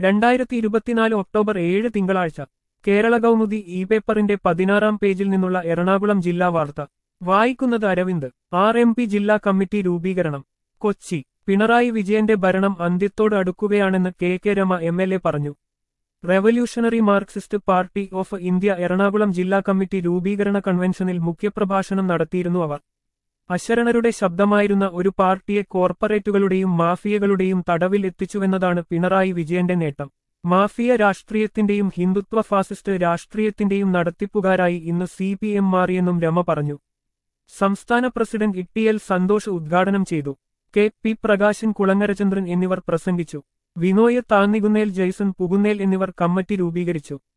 രണ്ടായിരത്തി ഇരുപത്തിനാല് ഒക്ടോബർ ഏഴ് തിങ്കളാഴ്ച കേരള കൗമുദി ഇ പേപ്പറിന്റെ പതിനാറാം പേജിൽ നിന്നുള്ള എറണാകുളം ജില്ലാ വാർത്ത വായിക്കുന്നത് അരവിന്ദ് ആർ എം പി ജില്ലാ കമ്മിറ്റി രൂപീകരണം കൊച്ചി പിണറായി വിജയന്റെ ഭരണം അന്ത്യത്തോട് അടുക്കുകയാണെന്ന് K K Rema M L A പറഞ്ഞു revolutionary Marxist party of India Ernakulam ജില്ലാ കമ്മിറ്റി രൂപീകരണ കൺവെൻഷനിൽ മുഖ്യപ്രഭാഷണം നടത്തിയിരുന്നു അവർ അശരണരുടെ ശബ്ദമായിരുന്ന ഒരു പാർട്ടിയെ കോർപ്പറേറ്റുകളുടെയും മാഫിയകളുടെയും തടവിൽ എത്തിച്ചുവെന്നതാണ് പിണറായി വിജയന്റെ നേട്ടം മാഫിയ രാഷ്ട്രീയത്തിന്റെയും ഹിന്ദുത്വ ഫാസിസ്റ്റ് രാഷ്ട്രീയത്തിന്റെയും നടത്തിപ്പുകാരായി ഇന്ന് സി പി എം മാറിയെന്നും രമ പറഞ്ഞു സംസ്ഥാന പ്രസിഡന്റ് ഇട്ടിഎൽ സന്തോഷ് ഉദ്ഘാടനം ചെയ്തു കെ പി പ്രകാശൻ കുളങ്ങരചന്ദ്രൻ എന്നിവർ പ്രസംഗിച്ചു വിനോയ് താന്നികുന്നേൽ ജയ്സൺ പുകുന്നേൽ എന്നിവർ കമ്മിറ്റി രൂപീകരിച്ചു